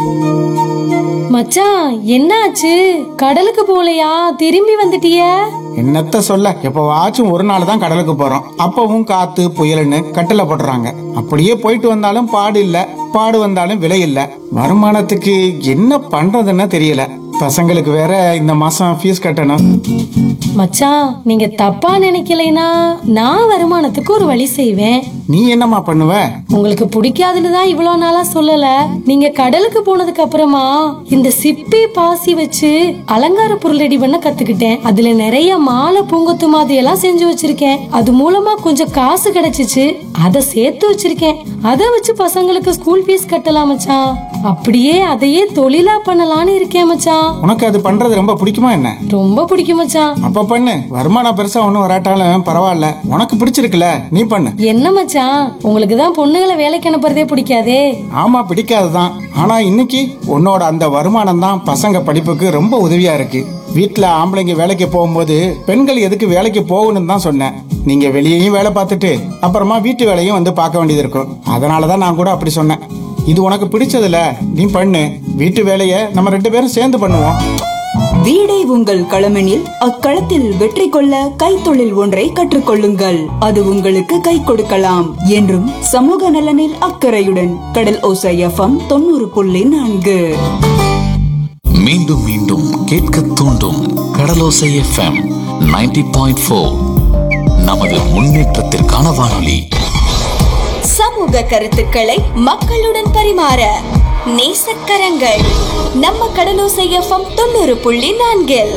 மச்சான் என்னாச்சு கடலுக்கு போலையா திரும்பி வந்துட்டிய என்னத்த சொல்ல எப்பவாச்சும் ஒரு நாள் தான் கடலுக்கு போறோம் அப்பவும் காத்து புயல்னு கட்டில போடுறாங்க அப்படியே போயிட்டு வந்தாலும் பாடு இல்ல பாடு வந்தாலும் விலை இல்ல வருமானத்துக்கு என்ன பண்றதுன்னு தெரியல பசங்களுக்கு வேற இந்த மாசம் ஃபீஸ் கட்டணும் மச்சான் நீங்க தப்பா நினைக்கலைனா நான் வருமானத்துக்கு ஒரு வழி செய்வேன் நீ என்னம்மா பண்ணுவ உங்களுக்கு பிடிக்காதுன்னு தான் இவ்வளவு நாளா சொல்லல நீங்க கடலுக்கு போனதுக்கு அப்புறமா இந்த சிப்பி பாசி வச்சு அலங்கார பொருள் ரெடி பண்ண கத்துக்கிட்டேன் அதுல நிறைய மாலை பூங்கொத்து மாதிரி எல்லாம் செஞ்சு வச்சிருக்கேன் அது மூலமா கொஞ்சம் காசு கிடைச்சிச்சு அதை சேர்த்து வச்சிருக்கேன் அதை வச்சு பசங்களுக்கு ஸ்கூல் ஃபீஸ் கட்டலாம் மச்சான் அப்படியே அதையே தொழிலா பண்ணலாம்னு இருக்கேன் மச்சான் உனக்கு அது பண்றது ரொம்ப பிடிக்குமா என்ன ரொம்ப பிடிக்கும் மச்சான் அப்ப பண்ணு வருமானம் பெருசா ஒண்ணும் வராட்டாலும் பரவாயில்ல உனக்கு பிடிச்சிருக்குல நீ பண்ணு என்ன மச்சான் உங்களுக்கு தான் பொண்ணுங்களை வேலைக்கு அனுப்புறதே பிடிக்காதே ஆமா பிடிக்காதுதான் ஆனா இன்னைக்கு உன்னோட அந்த வருமானம் தான் பசங்க படிப்புக்கு ரொம்ப உதவியா இருக்கு வீட்ல ஆம்பளைங்க வேலைக்கு போகும்போது பெண்கள் எதுக்கு வேலைக்கு போகணும்னு தான் சொன்னேன் நீங்க வெளியேயும் வேலை பார்த்துட்டு அப்புறமா வீட்டு வேலையும் வந்து பார்க்க வேண்டியது இருக்கும் அதனாலதான் நான் கூட அப்படி சொன்னேன் இது உனக்கு பிடிச்சதுல நீ பண்ணு வீட்டு வேலையை நம்ம ரெண்டு பேரும் சேர்ந்து பண்ணுவோம் வீடே உங்கள் களமெனில் அக்களத்தில் வெற்றி கொள்ள கைத்தொழில் ஒன்றை கற்றுக்கொள்ளுங்கள் அது உங்களுக்கு கை கொடுக்கலாம் என்றும் சமூக நலனில் அக்கறையுடன் கடல் ஓசை எஃப்எம் தொண்ணூறு புள்ளி நான்கு மீண்டும் மீண்டும் கேட்க தூண்டும் கடலோசை எஃப்எம் 90.4 பாயிண்ட் ஃபோர் நமது முன்னேற்றத்திற்கான வானொலி சமூக கருத்துக்களை மக்களுடன் பரிமாற நேசக்கரங்கள் நம்ம கடலோசை எஃப்எம் தொண்ணூறு புள்ளி நான்கில்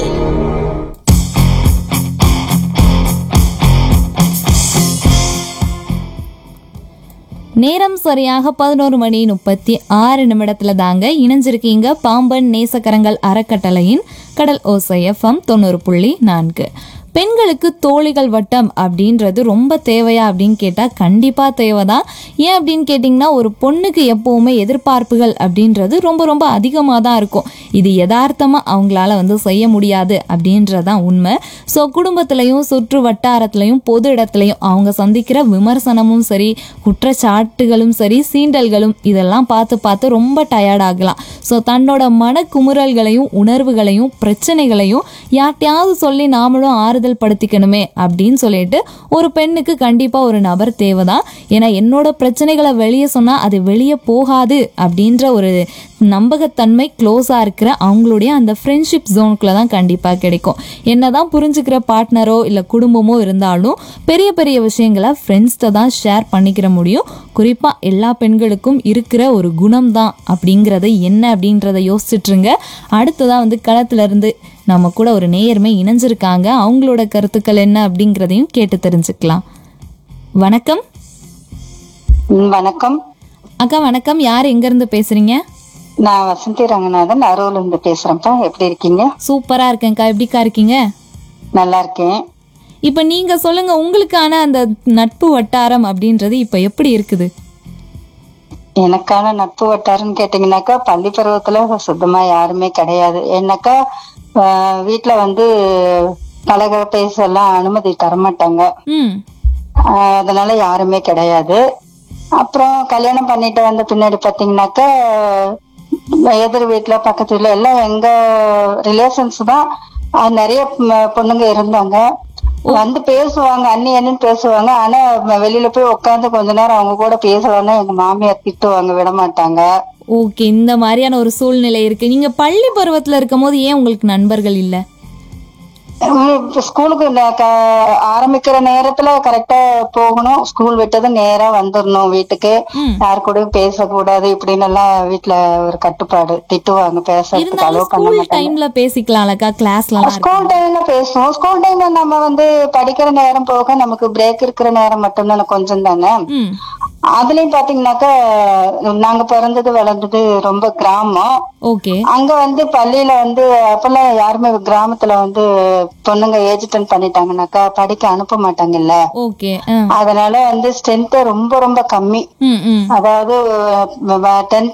நேரம் சரியாக பதினோரு மணி முப்பத்தி ஆறு நிமிடத்துல தாங்க இணைஞ்சிருக்கீங்க பாம்பன் நேசக்கரங்கள் அறக்கட்டளையின் கடல் ஓசை எஃப்எம் தொண்ணூறு புள்ளி நான்கு பெண்களுக்கு தோழிகள் வட்டம் அப்படின்றது ரொம்ப தேவையா அப்படின்னு கேட்டால் கண்டிப்பாக தேவைதான் ஏன் அப்படின்னு கேட்டிங்கன்னா ஒரு பொண்ணுக்கு எப்போவுமே எதிர்பார்ப்புகள் அப்படின்றது ரொம்ப ரொம்ப அதிகமாக தான் இருக்கும் இது யதார்த்தமாக அவங்களால வந்து செய்ய முடியாது அப்படின்றதான் உண்மை ஸோ குடும்பத்திலையும் சுற்று வட்டாரத்திலையும் பொது இடத்துலையும் அவங்க சந்திக்கிற விமர்சனமும் சரி குற்றச்சாட்டுகளும் சரி சீண்டல்களும் இதெல்லாம் பார்த்து பார்த்து ரொம்ப டயர்ட் ஆகலாம் ஸோ தன்னோட மன குமுறல்களையும் உணர்வுகளையும் பிரச்சனைகளையும் யார்ட்டையாவது சொல்லி நாமளும் ஆறுதல் படுத்திக்கணுமே அப்படின்னு சொல்லிட்டு ஒரு பெண்ணுக்கு கண்டிப்பாக ஒரு நபர் தேவைதான் ஏன்னா என்னோட பிரச்சனைகளை வெளியே சொன்னால் அது வெளியே போகாது அப்படின்ற ஒரு நம்பகத்தன்மை க்ளோஸாக இருக்கிற அவங்களுடைய அந்த ஃப்ரெண்ட்ஷிப் ஜோனுக்குள்ள தான் கண்டிப்பாக கிடைக்கும் என்னதான் புரிஞ்சுக்கிற பார்ட்னரோ இல்லை குடும்பமோ இருந்தாலும் பெரிய பெரிய விஷயங்களை ஃப்ரெண்ட்ஸ்கிட்ட தான் ஷேர் பண்ணிக்கிற முடியும் குறிப்பாக எல்லா பெண்களுக்கும் இருக்கிற ஒரு குணம் தான் அப்படிங்கிறது என்ன அப்படின்றத யோசிச்சுட்ருங்க அடுத்ததாக வந்து களத்துல இருந்து நம்ம கூட ஒரு நேயர்மை இணைஞ்சிருக்காங்க அவங்களோட கருத்துக்கள் என்ன அப்படிங்கிறதையும் கேட்டு தெரிஞ்சுக்கலாம் வணக்கம் ம், வணக்கம் அக்கா வணக்கம் யார் எங்கேருந்து பேசுகிறீங்க நான் வசந்தி ரங்கநாதன் அரூர்ல இருந்து பேசுறேன்ப்பா எப்படி இருக்கீங்க சூப்பராக இருக்கேன்க்கா எப்படிக்கா இருக்கீங்க நல்லா இருக்கேன் இப்போ நீங்கள் சொல்லுங்கள் உங்களுக்கான அந்த நட்பு வட்டாரம் அப்படின்றது இப்போ எப்படி இருக்குது எனக்கான நட்பு வட்டாரம்னு கேட்டீங்கன்னாக்கா பள்ளி பருவத்துல சுத்தமா யாருமே கிடையாது ஏன்னாக்கா ஆஹ், வீட்ல வந்து கலக பேசலாம் அனுமதி தரமாட்டாங்க ம் ஆஹ், அதனால யாருமே கிடையாது அப்புறம் கல்யாணம் பண்ணிட்டு வந்த பின்னாடி பாத்தீங்கன்னாக்கா எதிர் வீட்டுல பக்கத்து வீட்டுல எல்லாம் எங்க ரிலேஷன்ஸ் தான் ஆஹ், நிறைய ம், பொண்ணுங்க இருந்தாங்க வந்து பேசுவாங்க அண்ணி அண்ணின்னு பேசுவாங்க ஆனா வெளியில போய் உட்காந்து கொஞ்ச நேரம் அவங்க கூட பேசலாம்னா எங்க மாமியார் திட்டுவாங்க விட மாட்டாங்க ஓகே இந்த மாதிரியான ஒரு சூழ்நிலை இருக்கு நீங்க பள்ளி பருவத்துல இருக்கும் போது ஏன் உங்களுக்கு நண்பர்கள் இல்ல இப்ப ஸ்கூலுக்கு ந- க- ஆரம்பிக்கிற நேரத்துல கரெக்டா போகணும் ஸ்கூல் விட்டது நேரா வந்துடணும் வீட்டுக்கு ம். யார் கூடயும் பேசக்கூடாது இப்படின்னு எல்லாம் வீட்டுல ஒரு கட்டுப்பாடு திட்டுவாங்க பேசுறதுக்கு இருந்தாலும் அலோவ் பண்ண ஸ்கூல் மாட்டாங்க டைம்ல பேசிக்கலாம்லக்கா கிளாஸ்லாம் ஸ்கூல் டைம்ல பேசுவோம் ஸ்கூல் டைம்ல நம்ம வந்து படிக்கிற நேரம் போக நமக்கு பிரேக் இருக்கிற நேரம் மட்டும்தானே கொஞ்சம் தானே ம் அதுலயும் பாத்தீங்கன்னாக்கா நாங்க பிறந்தது வளர்ந்தது ரொம்ப கிராமம் ஓகே அங்க வந்து பள்ளியில வந்து அப்பெல்லாம் யாருமே கிராமத்துல வந்து பொண்ணுங்க ஏஜ் டென் பண்ணிட்டாங்கன்னாக்கா படிக்க அனுப்ப மாட்டாங்கல்ல ஓகே அதனால வந்து ஸ்ட்ரென்த் ரொம்ப ரொம்ப கம்மி ம் ம் அதாவது டென்த்